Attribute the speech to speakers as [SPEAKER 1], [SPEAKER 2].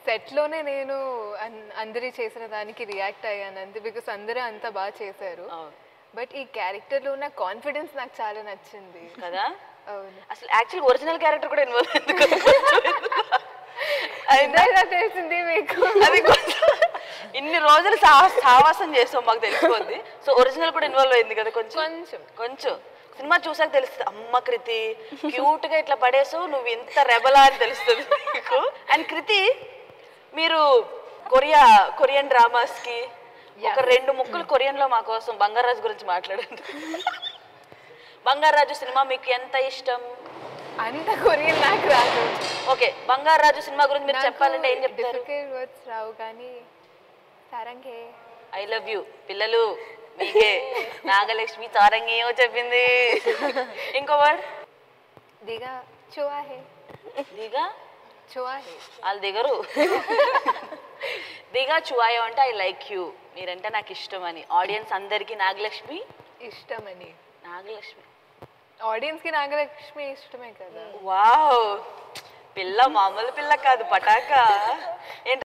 [SPEAKER 1] Set లోనే నేను అన్- అందరి చేసిన దానికి రియాక్ట్ అయ్యాను అంతే బికాస్ అందరూ అంత బాగా చేశారు
[SPEAKER 2] అవును.
[SPEAKER 1] బట్ ఈ క్యారెక్టర్ లో ఉన్న కాన్ఫిడెన్స్ నాకు చాలా నచ్చింది
[SPEAKER 2] కదా
[SPEAKER 1] అవును
[SPEAKER 2] అసలు యాక్చువల్ ఒరిజినల్ క్యారెక్టర్ కూడా ఇన్వాల్వ్ ఎందుకు
[SPEAKER 1] ఇందాక తెలిసింది మీకు
[SPEAKER 2] అది కొంచెం ఇన్ని రోజులు సాహ- సావాసం చేస్తాం మాకు తెలిసిపోద్ది సో ఒరిజినల్ కూడా ఇన్వాల్వ్ అయింది కదా కొంచెం
[SPEAKER 1] కొంచెం
[SPEAKER 2] కొంచెం సినిమా చూసాక తెలుస్తుంది అమ్మ కృతి క్యూట్ గా ఇట్లా పడేసావు నువ్వు ఇంత రెబలా అని తెలుస్తుంది మీకు అండ్ కృతి మీరు కొరియా కొరియన్ డ్రామాస్ కి ఒక రెండు ముక్కలు కొరియన్ లో మా కోసం బంగారాజు గురించి మాట్లాడండి బంగారాజు సినిమా మీకు ఎంత ఇష్టం
[SPEAKER 1] అంత కొరియన్ నాకు రాదు
[SPEAKER 2] ఓకే బంగారాజు సినిమా గురించి మీరు చెప్పాలంటే ఏం చెప్తారు
[SPEAKER 1] డిఫికల్ట్ వర్డ్స్ రావు కానీ సారంగే
[SPEAKER 2] ఐ లవ్ యూ పిల్లలు మీకే నాగలక్ష్మి చారంగేయో చెప్పింది ఇంకో వర్డ్
[SPEAKER 1] దిగా చువా హే
[SPEAKER 2] దిగా
[SPEAKER 1] చువా హే
[SPEAKER 2] వాళ్ళు దిగరు దిగా చువాయో అంటే ఐ లైక్ యూ మీరంటే నాకు ఇష్టం అని ఆడియన్స్ అందరికీ నాగలక్ష్మి
[SPEAKER 1] ఇష్టమని
[SPEAKER 2] నాగలక్ష్మి
[SPEAKER 1] ఆడియన్స్ కి నాగలక్ష్మి ఇష్టమే కదా
[SPEAKER 2] వావ్ పిల్ల మామూలు పిల్ల కాదు పటాక ఏంటి